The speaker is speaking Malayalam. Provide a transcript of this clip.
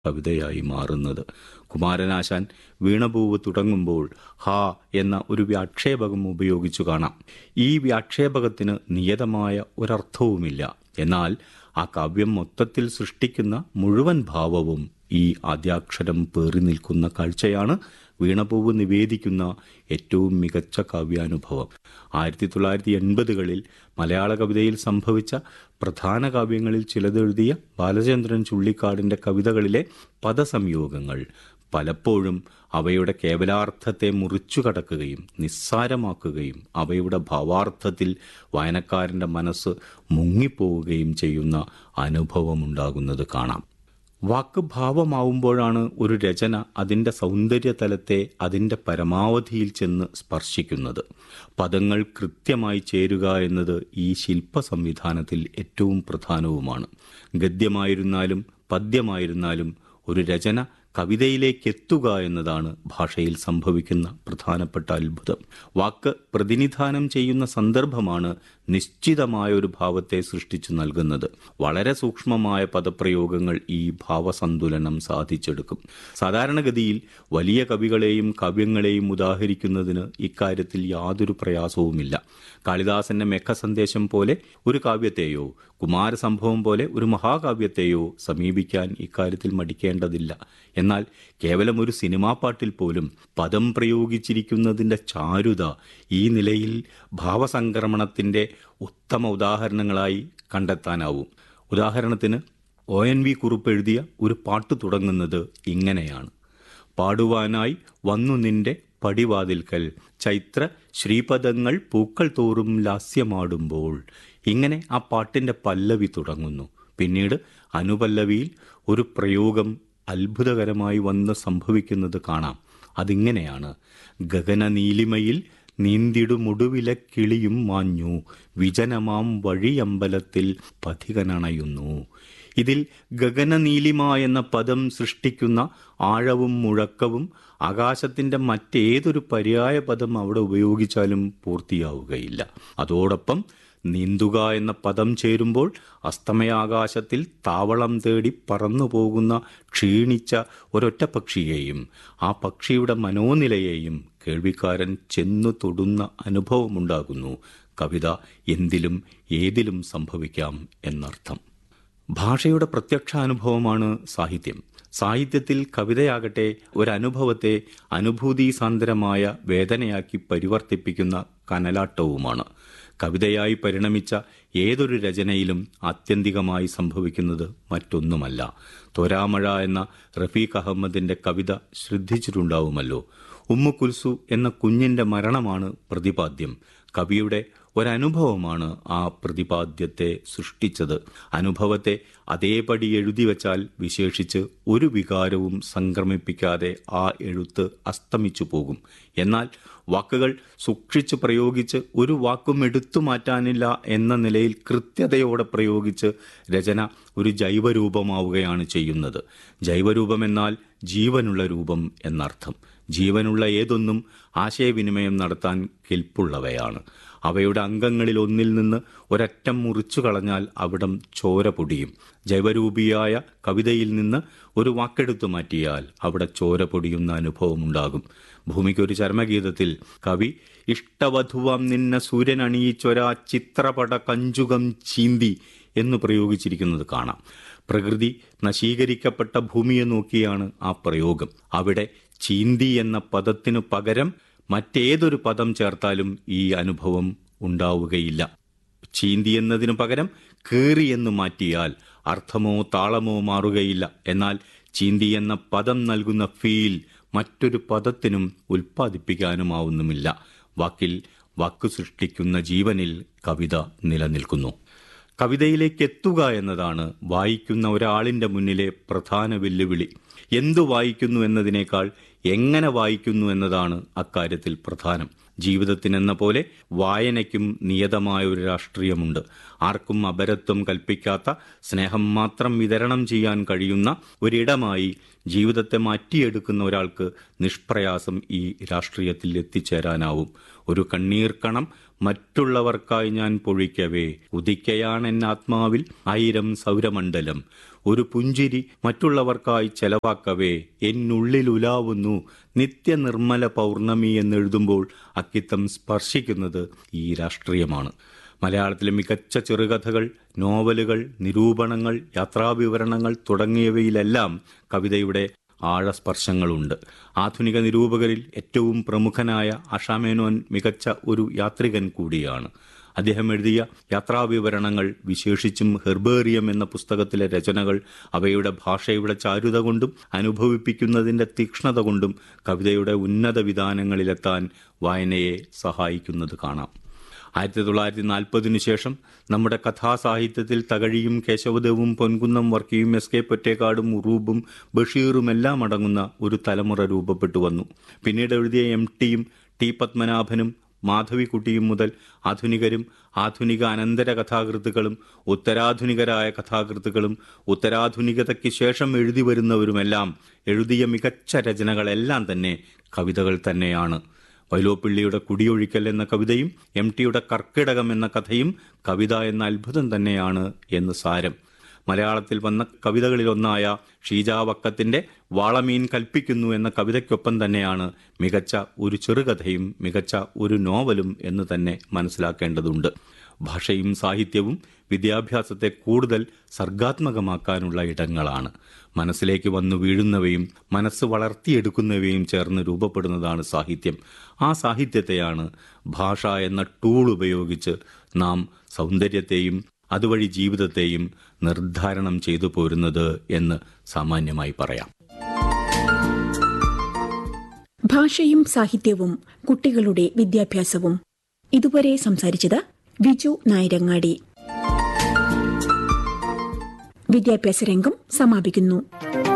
കവിതയായി മാറുന്നത് കുമാരനാശാൻ വീണപൂവ് തുടങ്ങുമ്പോൾ ഹാ എന്ന ഒരു വ്യാക്ഷേപകം ഉപയോഗിച്ചു കാണാം ഈ വ്യാക്ഷേപകത്തിന് നിയതമായ ഒരർത്ഥവുമില്ല എന്നാൽ ആ കാവ്യം മൊത്തത്തിൽ സൃഷ്ടിക്കുന്ന മുഴുവൻ ഭാവവും ഈ ആദ്യാക്ഷരം പേറി നിൽക്കുന്ന കാഴ്ചയാണ് വീണപൂവ് നിവേദിക്കുന്ന ഏറ്റവും മികച്ച കാവ്യാനുഭവം ആയിരത്തി തൊള്ളായിരത്തി എൺപതുകളിൽ മലയാള കവിതയിൽ സംഭവിച്ച പ്രധാന കാവ്യങ്ങളിൽ ചിലതെഴുതിയ ബാലചന്ദ്രൻ ചുള്ളിക്കാടിൻ്റെ കവിതകളിലെ പദസംയോഗങ്ങൾ പലപ്പോഴും അവയുടെ കേവലാർത്ഥത്തെ മുറിച്ചു കടക്കുകയും നിസ്സാരമാക്കുകയും അവയുടെ ഭാവാർത്ഥത്തിൽ വായനക്കാരൻ്റെ മനസ്സ് മുങ്ങിപ്പോവുകയും ചെയ്യുന്ന അനുഭവമുണ്ടാകുന്നത് കാണാം വാക്ക് ഭാവമാവുമ്പോഴാണ് ഒരു രചന അതിൻ്റെ സൗന്ദര്യതലത്തെ അതിൻ്റെ പരമാവധിയിൽ ചെന്ന് സ്പർശിക്കുന്നത് പദങ്ങൾ കൃത്യമായി ചേരുക എന്നത് ഈ ശില്പ സംവിധാനത്തിൽ ഏറ്റവും പ്രധാനവുമാണ് ഗദ്യമായിരുന്നാലും പദ്യമായിരുന്നാലും ഒരു രചന കവിതയിലേക്ക് എത്തുക എന്നതാണ് ഭാഷയിൽ സംഭവിക്കുന്ന പ്രധാനപ്പെട്ട അത്ഭുതം വാക്ക് പ്രതിനിധാനം ചെയ്യുന്ന സന്ദർഭമാണ് നിശ്ചിതമായ ഒരു ഭാവത്തെ സൃഷ്ടിച്ചു നൽകുന്നത് വളരെ സൂക്ഷ്മമായ പദപ്രയോഗങ്ങൾ ഈ ഭാവസന്തുലനം സാധിച്ചെടുക്കും സാധാരണഗതിയിൽ വലിയ കവികളെയും കാവ്യങ്ങളെയും ഉദാഹരിക്കുന്നതിന് ഇക്കാര്യത്തിൽ യാതൊരു പ്രയാസവുമില്ല കാളിദാസന്റെ മെക്ക സന്ദേശം പോലെ ഒരു കാവ്യത്തെയോ കുമാരസംഭവം പോലെ ഒരു മഹാകാവ്യത്തെയോ സമീപിക്കാൻ ഇക്കാര്യത്തിൽ മടിക്കേണ്ടതില്ല എന്നാൽ കേവലം ഒരു സിനിമാ പാട്ടിൽ പോലും പദം പ്രയോഗിച്ചിരിക്കുന്നതിൻ്റെ ചാരുത ഈ നിലയിൽ ഭാവസംക്രമണത്തിൻ്റെ ഉത്തമ ഉദാഹരണങ്ങളായി കണ്ടെത്താനാവും ഉദാഹരണത്തിന് ഒ എൻ വി കുറുപ്പ് എഴുതിയ ഒരു പാട്ട് തുടങ്ങുന്നത് ഇങ്ങനെയാണ് പാടുവാനായി വന്നു നിന്റെ പടിവാതിൽക്കൽ ചൈത്ര ശ്രീപദങ്ങൾ പൂക്കൾ തോറും ലാസ്യമാടുമ്പോൾ ഇങ്ങനെ ആ പാട്ടിൻ്റെ പല്ലവി തുടങ്ങുന്നു പിന്നീട് അനുപല്ലവിയിൽ ഒരു പ്രയോഗം അത്ഭുതകരമായി വന്ന് സംഭവിക്കുന്നത് കാണാം അതിങ്ങനെയാണ് ഗഗന നീലിമയിൽ നീന്തിടുമുടുവിലെ കിളിയും മാഞ്ഞു വിജനമാം വഴിയമ്പലത്തിൽ പഥികനണയുന്നു ഇതിൽ ഗഗനനീലിമ എന്ന പദം സൃഷ്ടിക്കുന്ന ആഴവും മുഴക്കവും ആകാശത്തിൻ്റെ മറ്റേതൊരു പര്യായ പദം അവിടെ ഉപയോഗിച്ചാലും പൂർത്തിയാവുകയില്ല അതോടൊപ്പം നീന്തുക എന്ന പദം ചേരുമ്പോൾ അസ്തമയാകാശത്തിൽ താവളം തേടി പറന്നു പോകുന്ന ക്ഷീണിച്ച ഒരൊറ്റ പക്ഷിയെയും ആ പക്ഷിയുടെ മനോനിലയെയും കേൾവിക്കാരൻ ചെന്നു തൊടുന്ന അനുഭവമുണ്ടാകുന്നു കവിത എന്തിലും ഏതിലും സംഭവിക്കാം എന്നർത്ഥം ഭാഷയുടെ പ്രത്യക്ഷാനുഭവമാണ് സാഹിത്യം സാഹിത്യത്തിൽ കവിതയാകട്ടെ ഒരനുഭവത്തെ അനുഭൂതിസാന്ദ്രമായ വേദനയാക്കി പരിവർത്തിപ്പിക്കുന്ന കനലാട്ടവുമാണ് കവിതയായി പരിണമിച്ച ഏതൊരു രചനയിലും ആത്യന്തികമായി സംഭവിക്കുന്നത് മറ്റൊന്നുമല്ല തൊരാമഴ എന്ന റഫീഖ് അഹമ്മദിന്റെ കവിത ശ്രദ്ധിച്ചിട്ടുണ്ടാവുമല്ലോ ഉമ്മു കുൽസു എന്ന കുഞ്ഞിന്റെ മരണമാണ് പ്രതിപാദ്യം കവിയുടെ ഒരനുഭവമാണ് ആ പ്രതിപാദ്യത്തെ സൃഷ്ടിച്ചത് അനുഭവത്തെ അതേപടി എഴുതി വച്ചാൽ വിശേഷിച്ച് ഒരു വികാരവും സംക്രമിപ്പിക്കാതെ ആ എഴുത്ത് അസ്തമിച്ചു പോകും എന്നാൽ വാക്കുകൾ സൂക്ഷിച്ച് പ്രയോഗിച്ച് ഒരു വാക്കും എടുത്തു മാറ്റാനില്ല എന്ന നിലയിൽ കൃത്യതയോടെ പ്രയോഗിച്ച് രചന ഒരു ജൈവരൂപമാവുകയാണ് ചെയ്യുന്നത് ജൈവരൂപം എന്നാൽ ജീവനുള്ള രൂപം എന്നർത്ഥം ജീവനുള്ള ഏതൊന്നും ആശയവിനിമയം നടത്താൻ കെൽപ്പുള്ളവയാണ് അവയുടെ അംഗങ്ങളിൽ ഒന്നിൽ നിന്ന് ഒരറ്റം മുറിച്ചു കളഞ്ഞാൽ അവിടം ചോര പൊടിയും ജൈവരൂപിയായ കവിതയിൽ നിന്ന് ഒരു വാക്കെടുത്തു മാറ്റിയാൽ അവിടെ ചോര പൊടിയുന്ന അനുഭവമുണ്ടാകും ഭൂമിക്കൊരു ചരമഗീതത്തിൽ കവി ഇഷ്ടവധുവാം നിന്ന സൂര്യൻ അണിയിച്ചൊരാ ചിത്രപട കഞ്ചുകം ചീന്തി എന്ന് പ്രയോഗിച്ചിരിക്കുന്നത് കാണാം പ്രകൃതി നശീകരിക്കപ്പെട്ട ഭൂമിയെ നോക്കിയാണ് ആ പ്രയോഗം അവിടെ ചീന്തി എന്ന പദത്തിനു പകരം മറ്റേതൊരു പദം ചേർത്താലും ഈ അനുഭവം ഉണ്ടാവുകയില്ല ചീന്തി എന്നതിനു പകരം കേറി എന്ന് മാറ്റിയാൽ അർത്ഥമോ താളമോ മാറുകയില്ല എന്നാൽ ചീന്തി എന്ന പദം നൽകുന്ന ഫീൽ മറ്റൊരു പദത്തിനും ഉൽപ്പാദിപ്പിക്കാനുമാവുന്നുമില്ല വാക്കിൽ വാക്കു സൃഷ്ടിക്കുന്ന ജീവനിൽ കവിത നിലനിൽക്കുന്നു കവിതയിലേക്ക് എത്തുക എന്നതാണ് വായിക്കുന്ന ഒരാളിൻ്റെ മുന്നിലെ പ്രധാന വെല്ലുവിളി എന്തു വായിക്കുന്നു എന്നതിനേക്കാൾ എങ്ങനെ വായിക്കുന്നു എന്നതാണ് അക്കാര്യത്തിൽ പ്രധാനം ജീവിതത്തിനെന്ന പോലെ വായനയ്ക്കും നിയതമായ ഒരു രാഷ്ട്രീയമുണ്ട് ആർക്കും അപരത്വം കൽപ്പിക്കാത്ത സ്നേഹം മാത്രം വിതരണം ചെയ്യാൻ കഴിയുന്ന ഒരിടമായി ജീവിതത്തെ മാറ്റിയെടുക്കുന്ന ഒരാൾക്ക് നിഷ്പ്രയാസം ഈ രാഷ്ട്രീയത്തിൽ എത്തിച്ചേരാനാവും ഒരു കണ്ണീർക്കണം മറ്റുള്ളവർക്കായി ഞാൻ പൊഴിക്കവേ ഉദിക്കയാണെന്നാത്മാവിൽ ആയിരം സൗരമണ്ഡലം ഒരു പുഞ്ചിരി മറ്റുള്ളവർക്കായി ചെലവാക്കവേ എന്നുള്ളിൽ ഉലാവുന്നു നിത്യനിർമ്മല പൗർണമി എന്നെഴുതുമ്പോൾ അക്കിത്തം സ്പർശിക്കുന്നത് ഈ രാഷ്ട്രീയമാണ് മലയാളത്തിലെ മികച്ച ചെറുകഥകൾ നോവലുകൾ നിരൂപണങ്ങൾ യാത്രാവിവരണങ്ങൾ തുടങ്ങിയവയിലെല്ലാം കവിതയുടെ ആഴസ്പർശങ്ങളുണ്ട് ആധുനിക നിരൂപകരിൽ ഏറ്റവും പ്രമുഖനായ അഷാമേനോൻ മികച്ച ഒരു യാത്രികൻ കൂടിയാണ് അദ്ദേഹം എഴുതിയ യാത്രാവിവരണങ്ങൾ വിശേഷിച്ചും ഹെർബേറിയം എന്ന പുസ്തകത്തിലെ രചനകൾ അവയുടെ ഭാഷയുടെ ചാരുത കൊണ്ടും അനുഭവിപ്പിക്കുന്നതിൻ്റെ തീക്ഷ്ണത കൊണ്ടും കവിതയുടെ ഉന്നത വിധാനങ്ങളിലെത്താൻ വായനയെ സഹായിക്കുന്നത് കാണാം ആയിരത്തി തൊള്ളായിരത്തി നാൽപ്പതിനു ശേഷം നമ്മുടെ കഥാസാഹിത്യത്തിൽ തകഴിയും കേശവദേവും പൊൻകുന്നം വർക്കിയും എസ് കെ പൊറ്റേക്കാടും ഉറൂബും ബഷീറും എല്ലാം അടങ്ങുന്ന ഒരു തലമുറ രൂപപ്പെട്ടു വന്നു പിന്നീട് എഴുതിയ എം ടിയും ടി പത്മനാഭനും മാധവിക്കുട്ടിയും മുതൽ ആധുനികരും ആധുനിക അനന്തര കഥാകൃത്തുക്കളും ഉത്തരാധുനികരായ കഥാകൃത്തുക്കളും ഉത്തരാധുനികതയ്ക്ക് ശേഷം എഴുതി വരുന്നവരുമെല്ലാം എഴുതിയ മികച്ച രചനകളെല്ലാം തന്നെ കവിതകൾ തന്നെയാണ് വൈലോപ്പിള്ളിയുടെ കുടിയൊഴിക്കൽ എന്ന കവിതയും എം ടിയുടെ കർക്കിടകം എന്ന കഥയും കവിത എന്ന അത്ഭുതം തന്നെയാണ് എന്ന് സാരം മലയാളത്തിൽ വന്ന കവിതകളിലൊന്നായ ഷീജാവക്കത്തിന്റെ വാളമീൻ കൽപ്പിക്കുന്നു എന്ന കവിതയ്ക്കൊപ്പം തന്നെയാണ് മികച്ച ഒരു ചെറുകഥയും മികച്ച ഒരു നോവലും എന്ന് തന്നെ മനസ്സിലാക്കേണ്ടതുണ്ട് ഭാഷയും സാഹിത്യവും വിദ്യാഭ്യാസത്തെ കൂടുതൽ സർഗാത്മകമാക്കാനുള്ള ഇടങ്ങളാണ് മനസ്സിലേക്ക് വന്നു വീഴുന്നവയും മനസ്സ് വളർത്തിയെടുക്കുന്നവയും ചേർന്ന് രൂപപ്പെടുന്നതാണ് സാഹിത്യം ആ സാഹിത്യത്തെയാണ് ഭാഷ എന്ന ടൂൾ ഉപയോഗിച്ച് നാം സൗന്ദര്യത്തെയും അതുവഴി ജീവിതത്തെയും നിർദ്ധാരണം ചെയ്തു പോരുന്നത് എന്ന് സാമാന്യമായി പറയാം ഭാഷയും സാഹിത്യവും കുട്ടികളുടെ വിദ്യാഭ്യാസവും ഇതുവരെ സംസാരിച്ചത് വിജു നായരങ്ങാടി വിദ്യാഭ്യാസ രംഗം സമാപിക്കുന്നു